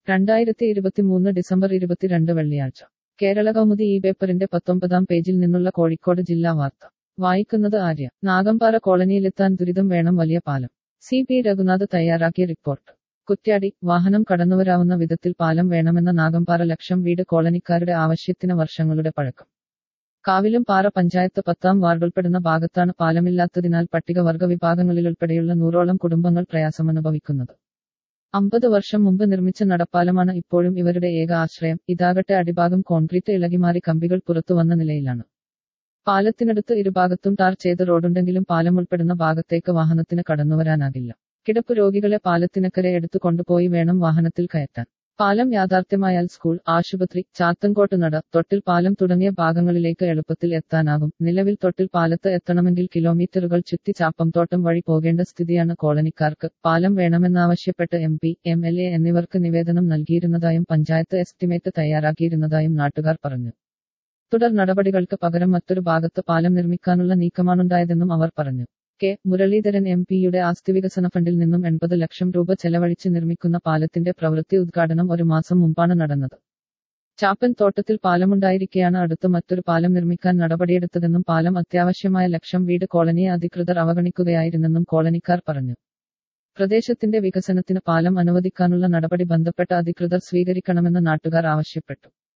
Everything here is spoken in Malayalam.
രണ്ടായിരത്തി ഇരുപത്തിമൂന്ന് ഡിസംബർ ഇരുപത്തിരണ്ട് വെള്ളിയാഴ്ച കേരള കൗമുദി ഈ പേപ്പറിന്റെ പത്തൊമ്പതാം പേജിൽ നിന്നുള്ള കോഴിക്കോട് ജില്ലാ വാർത്ത വായിക്കുന്നത് ആര്യ നാഗമ്പാറ കോളനിയിലെത്താൻ ദുരിതം വേണം വലിയ പാലം സി പി രഘുനാഥ് തയ്യാറാക്കിയ റിപ്പോർട്ട് കുറ്റ്യാടി വാഹനം കടന്നുവരാവുന്ന വിധത്തിൽ പാലം വേണമെന്ന നാഗമ്പാറ ലക്ഷം വീട് കോളനിക്കാരുടെ ആവശ്യത്തിന് വർഷങ്ങളുടെ പഴക്കം കാവിലും പാറ പഞ്ചായത്ത് പത്താം വാർഡുൾപ്പെടുന്ന ഭാഗത്താണ് പാലമില്ലാത്തതിനാൽ പട്ടികവർഗ വിഭാഗങ്ങളിലുൾപ്പെടെയുള്ള നൂറോളം കുടുംബങ്ങൾ പ്രയാസമനുഭവിക്കുന്നത് അമ്പത് വർഷം മുമ്പ് നിർമ്മിച്ച നടപ്പാലമാണ് ഇപ്പോഴും ഇവരുടെ ഏക ആശ്രയം ഇതാകട്ടെ അടിഭാഗം കോൺക്രീറ്റ് ഇളകിമാറി കമ്പികൾ പുറത്തുവന്ന നിലയിലാണ് പാലത്തിനടുത്ത് ഇരുഭാഗത്തും ടാർ ചെയ്ത റോഡുണ്ടെങ്കിലും പാലം ഉൾപ്പെടുന്ന ഭാഗത്തേക്ക് വാഹനത്തിന് കടന്നുവരാനാകില്ല കിടപ്പ് രോഗികളെ പാലത്തിനക്കരെ എടുത്തു കൊണ്ടുപോയി വേണം വാഹനത്തിൽ കയറ്റാൻ പാലം യാഥാർത്ഥ്യമായാൽ സ്കൂൾ ആശുപത്രി ചാത്തൻകോട്ട് നട തൊട്ടിൽ പാലം തുടങ്ങിയ ഭാഗങ്ങളിലേക്ക് എളുപ്പത്തിൽ എത്താനാകും നിലവിൽ തൊട്ടിൽ പാലത്ത് എത്തണമെങ്കിൽ കിലോമീറ്ററുകൾ ചുറ്റി ചാപ്പംതോട്ടം വഴി പോകേണ്ട സ്ഥിതിയാണ് കോളനിക്കാർക്ക് പാലം വേണമെന്നാവശ്യപ്പെട്ട് M P M L A എന്നിവർക്ക് നിവേദനം നൽകിയിരുന്നതായും പഞ്ചായത്ത് എസ്റ്റിമേറ്റ് തയ്യാറാക്കിയിരുന്നതായും നാട്ടുകാർ പറഞ്ഞു തുടർ നടപടികൾക്ക് പകരം മറ്റൊരു ഭാഗത്ത് പാലം നിർമ്മിക്കാനുള്ള നീക്കമാണുണ്ടായതെന്നും അവർ പറഞ്ഞു കെ മുരളീധരൻ എം പിയുടെ ആസ്തി വികസന ഫണ്ടിൽ നിന്നും എൺപത് ലക്ഷം രൂപ ചെലവഴിച്ച് നിർമ്മിക്കുന്ന പാലത്തിന്റെ പ്രവൃത്തി ഉദ്ഘാടനം ഒരു മാസം മുമ്പാണ് നടന്നത് ചാപ്പൻ തോട്ടത്തിൽ പാലമുണ്ടായിരിക്കെയാണ് അടുത്ത് മറ്റൊരു പാലം നിർമ്മിക്കാൻ നടപടിയെടുത്തതെന്നും പാലം അത്യാവശ്യമായ ലക്ഷം വീട് കോളനിയെ അധികൃതർ അവഗണിക്കുകയായിരുന്നെന്നും കോളനിക്കാർ പറഞ്ഞു പ്രദേശത്തിന്റെ വികസനത്തിന് പാലം അനുവദിക്കാനുള്ള നടപടി ബന്ധപ്പെട്ട അധികൃതർ സ്വീകരിക്കണമെന്ന് നാട്ടുകാർ ആവശ്യപ്പെട്ടു